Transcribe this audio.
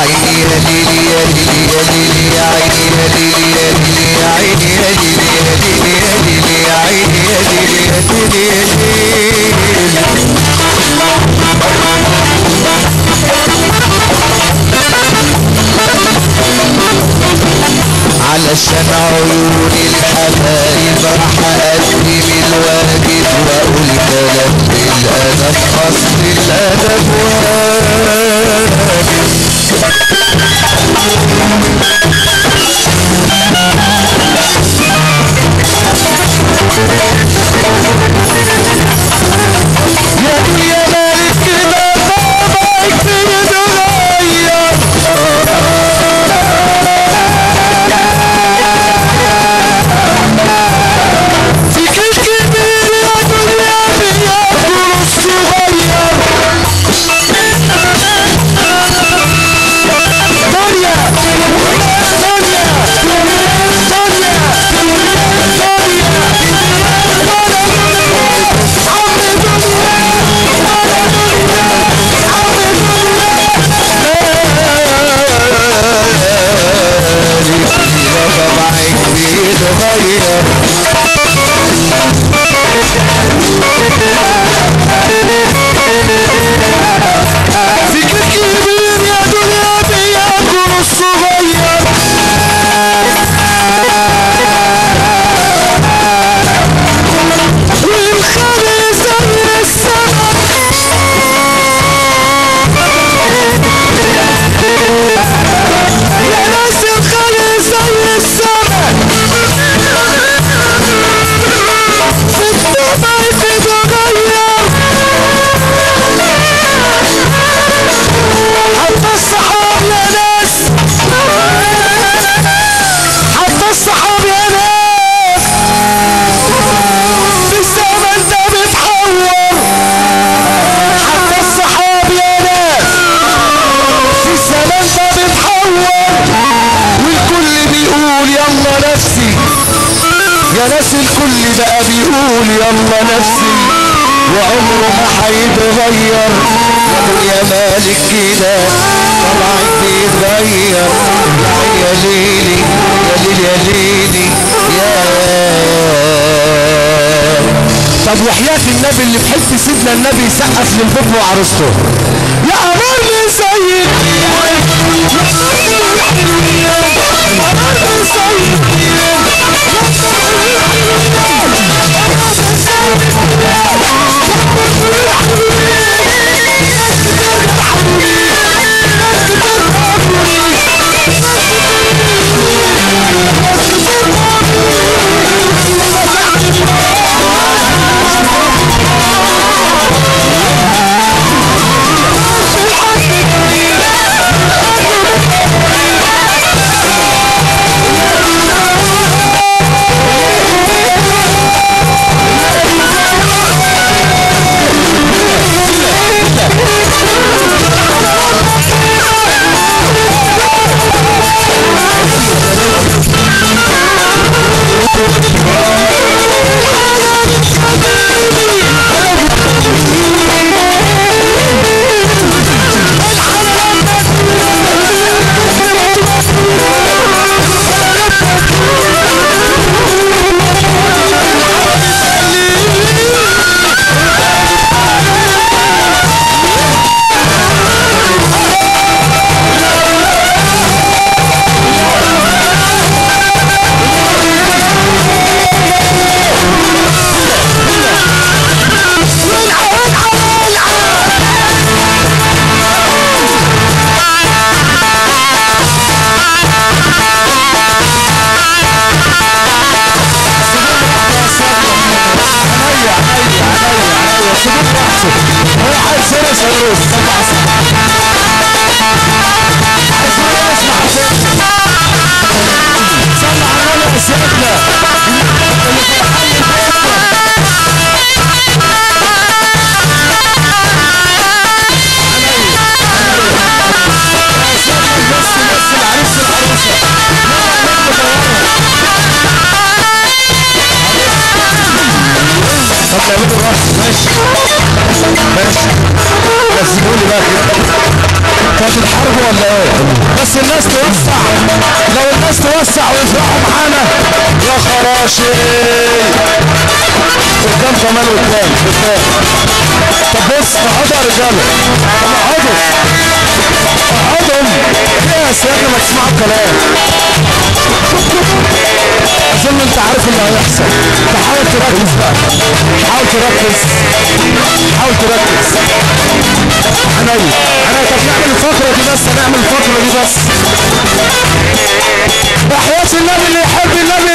عيني يا ليلي يا ليلي يا ليلي يا عيني يا ليلي يا ليلي يا عيني يا ليلي يا ليلي يا ليلي يا عيني يا ليلي يا ليلي يا ليلي علشان عيون الحبايب راح اقدم الواجب واقول كلام بالادب اصل الادب واجب يا دنيا مالك كده طبعك بيتغير فيك الكبير يا دنيا بياكل الصغير دنيا دنيا طبعك بيتغير فيك الكبير يا دنيا بياكل الصغير والخلي زي السمك يا ناس الخلي زي السمك في الطبع تتغير حتى الصحاب يا ناس حتى الصحاب يا ناس في الزمن ده بتحور حتى الصحاب يا ناس في الزمن ده بتحور والكل بيقول يلا نفسي يا ناس الكل بقى بيقول يلا نفسي وعمره ما هيتغير يا دنيا مالك كده طلعت بيتغير يا يا ليلي يا ليلي يا ليلي يا طب وحياة النبي اللي بحب سيدنا النبي يسقف للبطن وعروسته يا أمرني سيد أمرني سيد انتوا هتتحاربوا ولا ايه بس الناس توسع لو الناس توسع ويفرحوا معانا يا خراشي قدام كمان قدام قدام طب بص اقعدوا يا رجاله طب اقعدوا اقعدوا ايه يا سيادنا ما تسمعوا الكلام اظن انت عارف اللي هيحصل تحاول تركز بقى حاول تركز حاول تركز حنين انا طب نعمل الفقره دي بس هنعمل الفقره دي بس وحياة النبي اللي يحب النبي